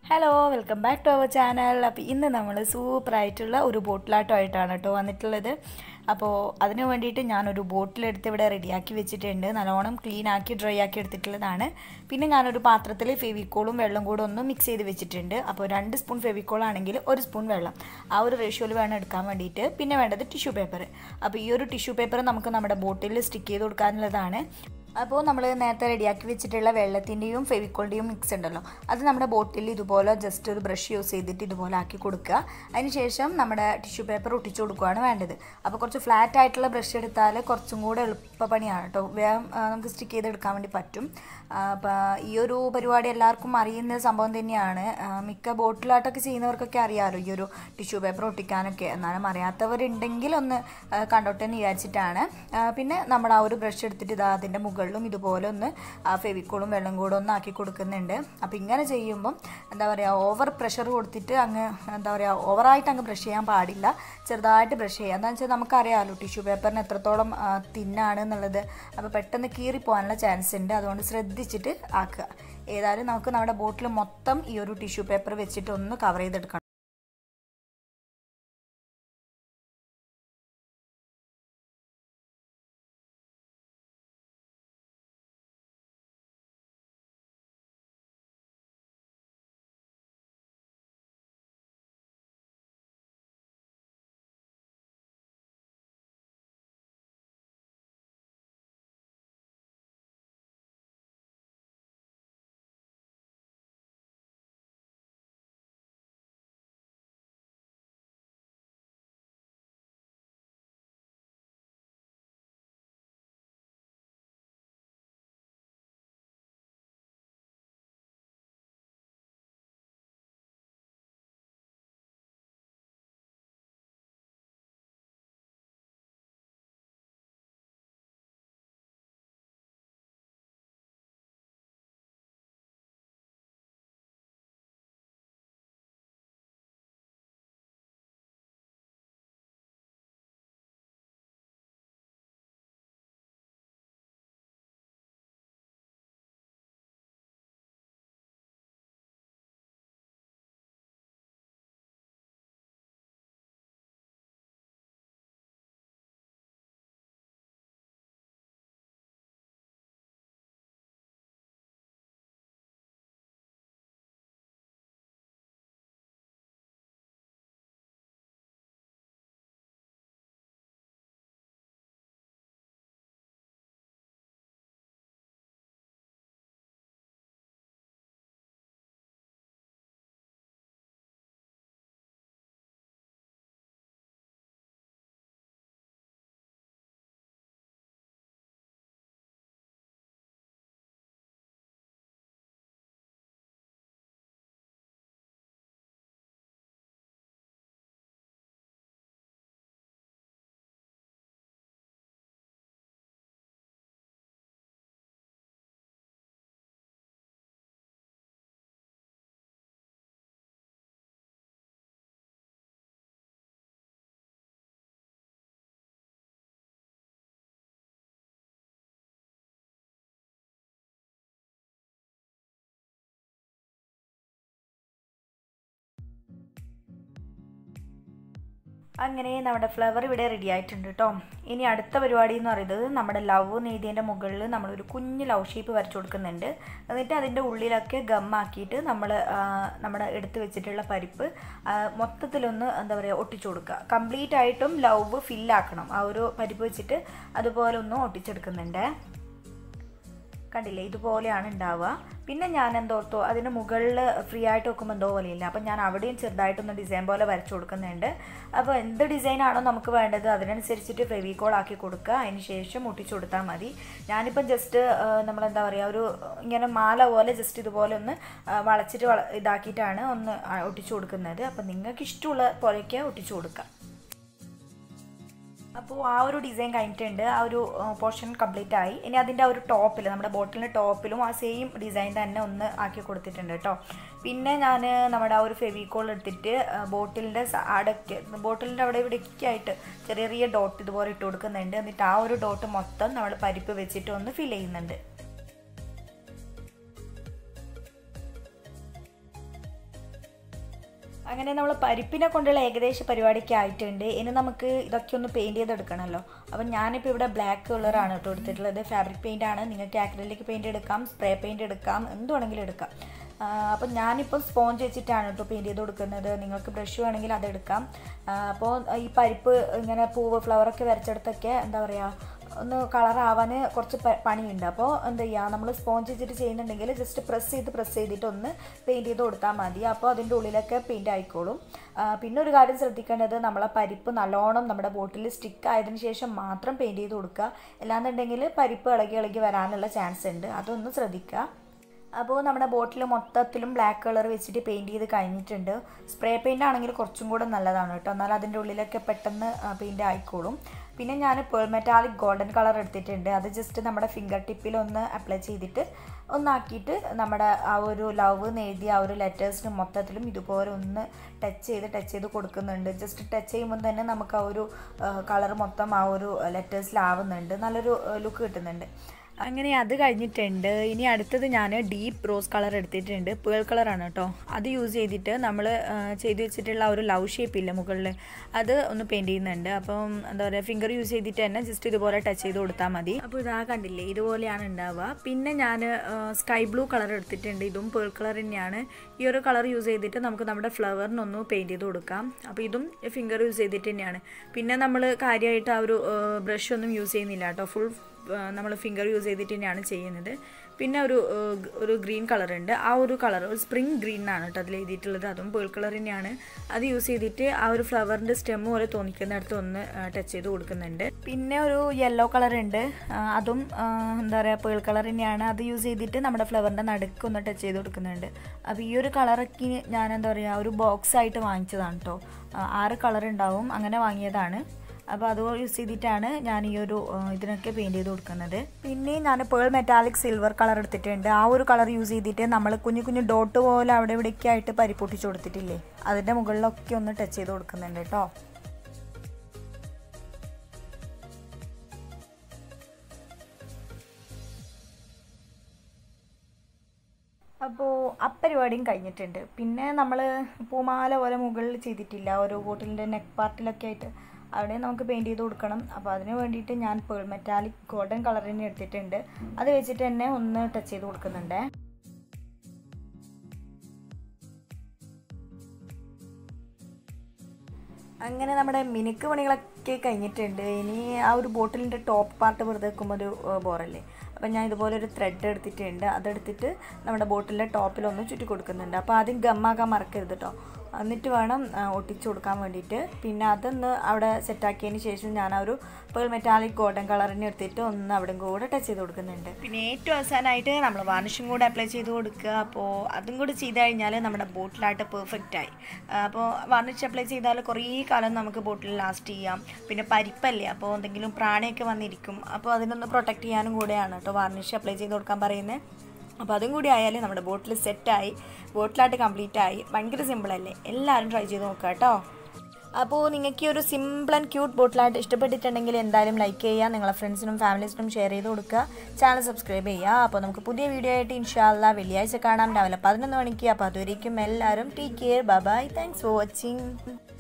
hello welcome back to our channel അപ്പോൾ ഇന്ന് നമ്മൾ സൂപ്പറായിട്ടുള്ള ഒരു ബോട്ടിലാട്ടമായിട്ടാണ് കേട്ടോ വന്നിട്ടുള്ളത് അപ്പോൾ അതിന് വേണ്ടിയിട്ട് ഞാനൊരു ബോട്ടിലെടുത്ത് ഇവിടെ റെഡിയാക്കി വെച്ചിട്ടുണ്ട് നല്ലോണം ക്ലീൻ ആക്കി ഡ്രൈ ആക്കി എടുത്തിട്ടുള്ളതാണ് പിന്നെ ഞാനൊരു പാത്രത്തിൽ ഫെവിക്കോളും വെള്ളം കൂടെ ഒന്ന് മിക്സ് ചെയ്ത് വെച്ചിട്ടുണ്ട് അപ്പോൾ രണ്ട് സ്പൂൺ ഫെവിക്കോൾ ആണെങ്കിൽ ഒരു സ്പൂൺ വെള്ളം ആ ഒരു റേഷ്യോയിൽ വേണം എടുക്കാൻ വേണ്ടിയിട്ട് പിന്നെ വേണ്ടത് ടിഷ്യൂ പേപ്പർ അപ്പോൾ ഈ ഒരു ടിഷ്യൂ പേപ്പർ നമുക്ക് നമ്മുടെ ബോട്ടിൽ സ്റ്റിക്ക് ചെയ്ത് കൊടുക്കാനുള്ളതാണ് അപ്പോൾ നമ്മൾ നേരത്തെ റെഡിയാക്കി വെച്ചിട്ടുള്ള വെള്ളത്തിൻ്റെയും ഫെവിക്കോളിൻ്റെയും മിക്സ് ഉണ്ടല്ലോ അത് നമ്മുടെ ബോട്ടിൽ ഇതുപോലെ ജസ്റ്റ് ഒരു ബ്രഷ് യൂസ് ചെയ്തിട്ട് ഇതുപോലെ ആക്കി കൊടുക്കുക അതിനുശേഷം നമ്മുടെ ടിഷ്യൂ പേപ്പർ ഒട്ടിച്ചു കൊടുക്കുകയാണ് വേണ്ടത് അപ്പോൾ കുറച്ച് ഫ്ലാറ്റ് ആയിട്ടുള്ള ബ്രഷ് എടുത്താൽ കുറച്ചും കൂടെ എളുപ്പപ്പണിയാണ് കേട്ടോ വേഗം ആ, നമുക്ക് സ്റ്റിക്ക് ചെയ്തെടുക്കാൻ വേണ്ടി പറ്റും അപ്പോൾ ഈ ഒരു പരിപാടി എല്ലാവർക്കും അറിയുന്ന സംഭവം തന്നെയാണ് ആ, മിക്ക ബോട്ടിലാട്ടൊക്കെ ചെയ്യുന്നവർക്കൊക്കെ അറിയാമല്ലോ ഈ ഒരു ടിഷ്യൂ പേപ്പർ ഒട്ടിക്കാനൊക്കെ എന്നാലും അറിയാത്തവരുണ്ടെങ്കിൽ ഒന്ന് ആ, കണ്ടോട്ടെ എന്ന് വിചാരിച്ചിട്ടാണ് ആ, പിന്നെ നമ്മൾ ആ ഒരു ബ്രഷ് എടുത്തിട്ട് ഇതാ അതിൻ്റെ മുകളിലും ഇതുപോലെ ഒന്ന് ആ ഫെവിക്കോളും വെള്ളം കൂടെ ഒന്ന് ആക്കി കൊടുക്കുന്നുണ്ട് അപ്പോൾ ഇങ്ങനെ ചെയ്യുമ്പം എന്താ പറയുക ഓവർ പ്രഷർ കൊടുത്തിട്ട് അങ്ങ് എന്താ പറയുക ഓവറായിട്ട് അങ്ങ് ബ്രഷ് ചെയ്യാൻ പാടില്ല ചെറുതായിട്ട് ബ്രഷ് ചെയ്യുക എന്താണെന്ന് വെച്ചാൽ നമുക്കറിയാമല്ലോ ടിഷ്യൂ പേപ്പറിന് എത്രത്തോളം തിന്നാണ് എന്നുള്ളത് അപ്പോൾ പെട്ടെന്ന് കീറിപ്പോകാനുള്ള ചാൻസ് ഉണ്ട് അതുകൊണ്ട് ശ്രദ്ധിച്ചിട്ട് ആക്കുക ഏതായാലും നമുക്ക് നമ്മുടെ ബോട്ടിൽ മൊത്തം ഈ ഒരു ടിഷ്യൂ പേപ്പർ വെച്ചിട്ട് ഒന്ന് കവർ ചെയ്തെടുക്കണം അങ്ങനെ നമ്മുടെ ഫ്ലവർ ഇവിടെ റെഡി ആയിട്ടുണ്ട് കേട്ടോ ഇനി അടുത്ത പരിപാടി എന്ന് പറയുന്നത് നമ്മുടെ ലവ് നെയ്തിൻ്റെ മുകളിൽ നമ്മളൊരു കുഞ്ഞ് ലവ് ഷേപ്പ് വരച്ചു കൊടുക്കുന്നുണ്ട് എന്നിട്ട് അതിൻ്റെ ഉള്ളിലൊക്കെ ഗമ്മാക്കിയിട്ട് നമ്മൾ നമ്മുടെ എടുത്ത് വെച്ചിട്ടുള്ള പരിപ്പ് ആ, മൊത്തത്തിലൊന്ന് എന്താ പറയുക ഒട്ടിച്ചു കൊടുക്കുക കംപ്ലീറ്റ് ആയിട്ടും ലവ് ഫില്ലാക്കണം ആ ഒരു പരിപ്പ് വെച്ചിട്ട് അതുപോലെ ഒന്ന് ഒട്ടിച്ചെടുക്കുന്നുണ്ട് കണ്ടില്ലേ ഇതുപോലെയാണ് ഉണ്ടാവുക പിന്നെ ഞാൻ എന്തോർത്തോ അതിന് മുകളിൽ ഫ്രീ ആയിട്ട് വെക്കുമ്പോൾ എന്തോ പോലെയില്ല അപ്പം ഞാൻ അവിടെയും ചെറുതായിട്ടൊന്ന് ഡിസൈൻ പോലെ വരച്ചു കൊടുക്കുന്നുണ്ട് അപ്പോൾ എന്ത് ഡിസൈനാണോ നമുക്ക് വേണ്ടത് അതിനനുസരിച്ചിട്ട് ഫെവിക്കോൾ ആക്കി കൊടുക്കുക അതിന് ശേഷം ഒട്ടിച്ചു കൊടുത്താൽ മതി ഞാനിപ്പം ജസ്റ്റ് നമ്മളെന്താ പറയുക ഒരു ഇങ്ങനെ മാല പോലെ ജസ്റ്റ് ഇതുപോലെ ഒന്ന് ആ, വളച്ചിട്ട് വള ഇതാക്കിയിട്ടാണ് ഒന്ന് ആ, ഒട്ടിച്ചു കൊടുക്കുന്നത് അപ്പം നിങ്ങൾക്ക് ഇഷ്ടമുള്ള പോലെയൊക്കെ ഒട്ടിച്ചു കൊടുക്കാം അപ്പോൾ ആ ഒരു ഡിസൈൻ കഴിഞ്ഞിട്ടുണ്ട് ആ ഒരു പോർഷൻ കംപ്ലീറ്റ് ആയി ഇനി അതിൻ്റെ ആ ഒരു ടോപ്പിൽ നമ്മുടെ ബോട്ടിലിൻ്റെ ടോപ്പിലും ആ സെയിം ഡിസൈൻ തന്നെ ഒന്ന് ആക്കി കൊടുത്തിട്ടുണ്ട് കേട്ടോ പിന്നെ ഞാൻ നമ്മുടെ ആ ഒരു ഫെവിക്കോൾ എടുത്തിട്ട് ബോട്ടിലിൻ്റെ അടയ്ക്ക് ബോട്ടിലിൻ്റെ അവിടെ ഇവിടേക്ക് ആയിട്ട് ചെറിയ ചെറിയ ഡോട്ട് ഇതുപോലെ ഇട്ട് കൊടുക്കുന്നുണ്ട് എന്നിട്ട് ആ ഒരു ഡോട്ട് മൊത്തം നമ്മൾ പരിപ്പ് വെച്ചിട്ട് ഒന്ന് ഫിൽ ചെയ്യുന്നുണ്ട് അങ്ങനെ നമ്മൾ പരിപ്പിനെ കൊണ്ടുള്ള ഏകദേശ പരിപാടിയൊക്കെ ആയിട്ടുണ്ട് ഇനി നമുക്ക് ഇതൊക്കെ ഒന്ന് പെയിൻറ് ചെയ്തെടുക്കണമല്ലോ അപ്പം ഞാനിപ്പോൾ ഇവിടെ ബ്ലാക്ക് കളറാണ് കേട്ടോ എടുത്തിട്ടുള്ളത് ഫാബ്രിക് പെയിൻ്റ് ആണ് നിങ്ങൾക്ക് ആക്രിലിക് പെയിൻറ് എടുക്കാം സ്പ്രേ പെയിൻറ് എടുക്കാം എന്ത് വേണമെങ്കിലും എടുക്കാം ആ, അപ്പം ഞാനിപ്പോൾ സ്പോഞ്ച് വെച്ചിട്ടാണ് കേട്ടോ പെയിൻറ് ചെയ്ത് കൊടുക്കുന്നത് നിങ്ങൾക്ക് ബ്രഷ് വേണമെങ്കിൽ അതെടുക്കാം ആ, അപ്പോൾ ഈ പരിപ്പ് ഇങ്ങനെ പൂവ് ഫ്ലവറൊക്കെ വരച്ചെടുത്തൊക്കെ എന്താ പറയുക ഒന്ന് കളറാവാൻ കുറച്ച് പ- പണിയുണ്ട് അപ്പോൾ എന്താ ചെയ്യുക നമ്മൾ സ്പോഞ്ച് വെച്ചിട്ട് ചെയ്യുന്നുണ്ടെങ്കിൽ ജസ്റ്റ് പ്രസ് ചെയ്ത് പ്രസ് ചെയ്തിട്ട് ഒന്ന് പെയിൻറ്റ് ചെയ്ത് കൊടുത്താൽ മതി അപ്പോൾ അതിൻ്റെ ഉള്ളിലൊക്കെ പെയിൻറ്റ് ആയിക്കോളും ആ, പിന്നെ ഒരു കാര്യം ശ്രദ്ധിക്കേണ്ടത് നമ്മളെ പരിപ്പ് നല്ലോണം നമ്മുടെ ബോട്ടിൽ സ്റ്റിക്ക് ആയതിനു ശേഷം മാത്രം പെയിൻറ്റ് ചെയ്ത് കൊടുക്കുക അല്ലാന്നുണ്ടെങ്കിൽ പരിപ്പ് ഇളകി ഇളകി വരാനുള്ള ചാൻസ് ഉണ്ട് അതൊന്ന് ശ്രദ്ധിക്കുക അപ്പോൾ നമ്മുടെ ബോട്ടിൽ മൊത്തത്തിലും ബ്ലാക്ക് കളർ വെച്ചിട്ട് പെയിൻറ്റ് ചെയ്ത് കഴിഞ്ഞിട്ടുണ്ട് സ്പ്രേ പെയിൻ്റ് ആണെങ്കിൽ കുറച്ചും കൂടെ നല്ലതാണ് കേട്ടോ എന്നാൽ അതിൻ്റെ ഉള്ളിലൊക്കെ പെട്ടെന്ന് പെയിൻറ്റ് ആയിക്കോളും പിന്നെ ഞാൻ പേൾ മെറ്റാലിക് ഗോൾഡൻ കളർ എടുത്തിട്ടുണ്ട് അത് ജസ്റ്റ് നമ്മുടെ ഫിംഗർ ടിപ്പിൽ ഒന്ന് അപ്ലൈ ചെയ്തിട്ട് ഒന്നാക്കിയിട്ട് നമ്മുടെ ആ ഒരു ലവ് എന്ന് എഴുതിയ ആ ഒരു ലെറ്റേഴ്സിന് മൊത്തത്തിലും ഇതുപോലെ ഒന്ന് ടച്ച് ചെയ്ത് ടച്ച് ചെയ്ത് കൊടുക്കുന്നുണ്ട് ജസ്റ്റ് ടച്ച് ചെയ്യുമ്പോൾ തന്നെ നമുക്ക് ആ ഒരു കളർ മൊത്തം ആ ഒരു ലെറ്റേഴ്സിലാവുന്നുണ്ട് നല്ലൊരു ലുക്ക് കിട്ടുന്നുണ്ട് അങ്ങനെ അത് കഴിഞ്ഞിട്ടുണ്ട് ഇനി അടുത്തത് ഞാൻ ഡീപ്പ് റോസ് കളർ എടുത്തിട്ടുണ്ട് പേൾ കളറാണ് കേട്ടോ അത് യൂസ് ചെയ്തിട്ട് നമ്മൾ ചെയ്ത് വെച്ചിട്ടുള്ള ആ ഒരു ലവ് ഷേപ്പ് ഇല്ല മുകളിൽ അത് ഒന്ന് പെയിൻറ്റ് ചെയ്യുന്നുണ്ട് അപ്പം എന്താ പറയുക ഫിംഗർ യൂസ് ചെയ്തിട്ട് തന്നെ ജസ്റ്റ് ഇതുപോലെ ടച്ച് ചെയ്ത് കൊടുത്താൽ മതി അപ്പോൾ ഇതാ കണ്ടില്ലേ ഇതുപോലെയാണ് ഉണ്ടാവുക പിന്നെ ഞാൻ സ്കൈ ബ്ലൂ കളർ എടുത്തിട്ടുണ്ട് ഇതും പേൾ കളർ തന്നെയാണ് ഈ ഒരു കളർ യൂസ് ചെയ്തിട്ട് നമുക്ക് നമ്മുടെ ഫ്ലവറിനൊന്ന് പെയിൻറ്റ് ചെയ്ത് കൊടുക്കാം അപ്പോൾ ഇതും ഫിംഗർ യൂസ് ചെയ്തിട്ട് തന്നെയാണ് പിന്നെ നമ്മൾ കാര്യമായിട്ട് ആ ഒരു ബ്രഷ് ഒന്നും യൂസ് ചെയ്യുന്നില്ല കേട്ടോ ഫുൾ നമ്മൾ ഫിംഗർ യൂസ് ചെയ്തിട്ട് തന്നെയാണ് ചെയ്യുന്നത് പിന്നെ ഒരു ഏഹ്, ഗ- ഒരു ഗ്രീൻ കളർ ഉണ്ട് ആ ഒരു കളർ ഒരു സ്പ്രിംഗ് ഗ്രീൻ ആണ് കേട്ടോ അതിൽ എഴുതിയിട്ടുള്ളത് അതും പേൾ കളർ തന്നെയാണ് അത് യൂസ് ചെയ്തിട്ട് ആ ഒരു ഫ്ലവറിൻ്റെ സ്റ്റെം പോലെ തോന്നിക്കുന്നിടത്ത് ഒന്ന് ടച്ച് ചെയ്ത് കൊടുക്കുന്നുണ്ട് പിന്നെ ഒരു യെല്ലോ കളർ ഉണ്ട് ആ, അതും ആ, എന്താ പറയുക പേൾ കളർ തന്നെയാണ് അത് യൂസ് ചെയ്തിട്ട് നമ്മുടെ ഫ്ലവറിൻ്റെ നടുക്ക് ഒന്ന് ടച്ച് ചെയ്ത് കൊടുക്കുന്നുണ്ട് അപ്പോൾ ഈ ഒരു കളറൊക്കെ ഞാൻ എന്താ പറയുക ഒരു ബോക്സ് ആയിട്ട് വാങ്ങിച്ചതാണ് കേട്ടോ ആറ് കളർ ഉണ്ടാവും അങ്ങനെ വാങ്ങിയതാണ് അപ്പോൾ അത് യൂസ് ചെയ്തിട്ടാണ് ഞാൻ ഈ ഒരു ആ, ഇതിനൊക്കെ പെയിൻറ്റ് ചെയ്ത് കൊടുക്കുന്നത് പിന്നെ ഞാൻ പേൾ മെറ്റാലിക് സിൽവർ കളർ എടുത്തിട്ടുണ്ട് ആ ഒരു കളർ യൂസ് ചെയ്തിട്ട് നമ്മൾ കുഞ്ഞു കുഞ്ഞു ഡോട്ട് പോലെ അവിടെ ഇവിടെയൊക്കെ ആയിട്ട് പരിപ്പൊട്ടിച്ച് കൊടുത്തിട്ടില്ലേ അതിൻ്റെ മുകളിലൊക്കെ ഒന്ന് ടച്ച് ചെയ്ത് കൊടുക്കുന്നുണ്ട് കേട്ടോ അപ്പോൾ അപ്പരിപാടിയും കഴിഞ്ഞിട്ടുണ്ട് പിന്നെ നമ്മൾ പൂമാല പോലെ മുകളിൽ ചെയ്തിട്ടില്ല ഓരോ ബോട്ടിലിൻ്റെ നെക്ക് പാർട്ടിലൊക്കെ ആയിട്ട് അവിടെ നമുക്ക് പെയിൻറ്റ് ചെയ്ത് കൊടുക്കണം അപ്പോൾ അതിന് വേണ്ടിയിട്ട് ഞാൻ പേൾ മെറ്റാലിക് ഗോൾഡൻ കളർ തന്നെ എടുത്തിട്ടുണ്ട് അത് വെച്ചിട്ട് തന്നെ ഒന്ന് ടച്ച് ചെയ്ത് കൊടുക്കുന്നുണ്ട് അങ്ങനെ നമ്മുടെ മിനുക്ക് പണികളൊക്കെ കഴിഞ്ഞിട്ടുണ്ട് ഇനി ആ ഒരു ബോട്ടിലിൻ്റെ ടോപ്പ് പാർട്ട് വെറുതെ വെക്കുമ്പോൾ ഒരു ഏഹ്, ബോറല്ലേ അപ്പം ഞാൻ ഇതുപോലെ ഒരു ത്രെഡ് എടുത്തിട്ടുണ്ട് അതെടുത്തിട്ട് നമ്മുടെ ബോട്ടിലിൻ്റെ ടോപ്പിലൊന്ന് ചുറ്റി കൊടുക്കുന്നുണ്ട് അപ്പോൾ ആദ്യം ഗമ്മാക്കാൻ മറക്കരുത് കേട്ടോ എന്നിട്ട് വേണം ആ, ഒട്ടിച്ച് കൊടുക്കാൻ വേണ്ടിയിട്ട് പിന്നെ അതൊന്ന് അവിടെ സെറ്റാക്കിയതിന് ശേഷം ഞാൻ ആ ഒരു പേൾ മെറ്റാലിക് ഗോൾഡൻ കളറിനെ എടുത്തിട്ട് ഒന്ന് അവിടെ കൂടെ ടച്ച് ചെയ്ത് കൊടുക്കുന്നുണ്ട് പിന്നെ ഏറ്റവും അവസാനമായിട്ട് നമ്മൾ വാർണിഷും കൂടെ അപ്ലൈ ചെയ്ത് കൊടുക്കുക അപ്പോൾ അതും കൂടി ചെയ്ത് കഴിഞ്ഞാൽ നമ്മുടെ ബോട്ടിലായിട്ട് പെർഫെക്റ്റ് ആയി അപ്പോൾ വാർണിഷ് അപ്ലൈ ചെയ്താൽ കുറേ കാലം നമുക്ക് ബോട്ടിൽ ലാസ്റ്റ് ചെയ്യാം പിന്നെ പരിപ്പല്ലേ അപ്പോൾ എന്തെങ്കിലും പ്രാണിയൊക്കെ വന്നിരിക്കും അപ്പോൾ അതിനൊന്ന് പ്രൊട്ടക്റ്റ് ചെയ്യാനും കൂടെയാണ് കേട്ടോ വാർണിഷ് അപ്ലൈ ചെയ്ത് കൊടുക്കാൻ പറയുന്നത് അപ്പോൾ അതും കൂടി ആയാലും നമ്മുടെ ബോട്ടിൽ സെറ്റായി ബോട്ടിലായിട്ട് കംപ്ലീറ്റ് ആയി ഭയങ്കര സിമ്പിളല്ലേ എല്ലാവരും ട്രൈ ചെയ്ത് നോക്കുക കേട്ടോ അപ്പോൾ നിങ്ങൾക്ക് ഈ ഒരു സിമ്പിൾ ആൻഡ് ക്യൂട്ട് ബോട്ടിലായിട്ട് ഇഷ്ടപ്പെട്ടിട്ടുണ്ടെങ്കിൽ എന്തായാലും ലൈക്ക് ചെയ്യുക നിങ്ങളെ ഫ്രണ്ട്സിനും ഫാമിലീസിനും ഷെയർ ചെയ്ത് കൊടുക്കുക ചാനൽ സബ്സ്ക്രൈബ് ചെയ്യുക അപ്പോൾ നമുക്ക് പുതിയ വീഡിയോ ആയിട്ട് ഇൻഷാല്ല വെള്ളിയാഴ്ച കാണാം രാവിലെ പതിനൊന്ന് മണിക്ക് അപ്പോൾ അതുവരേക്കും എല്ലാവരും take care bye thanks for watching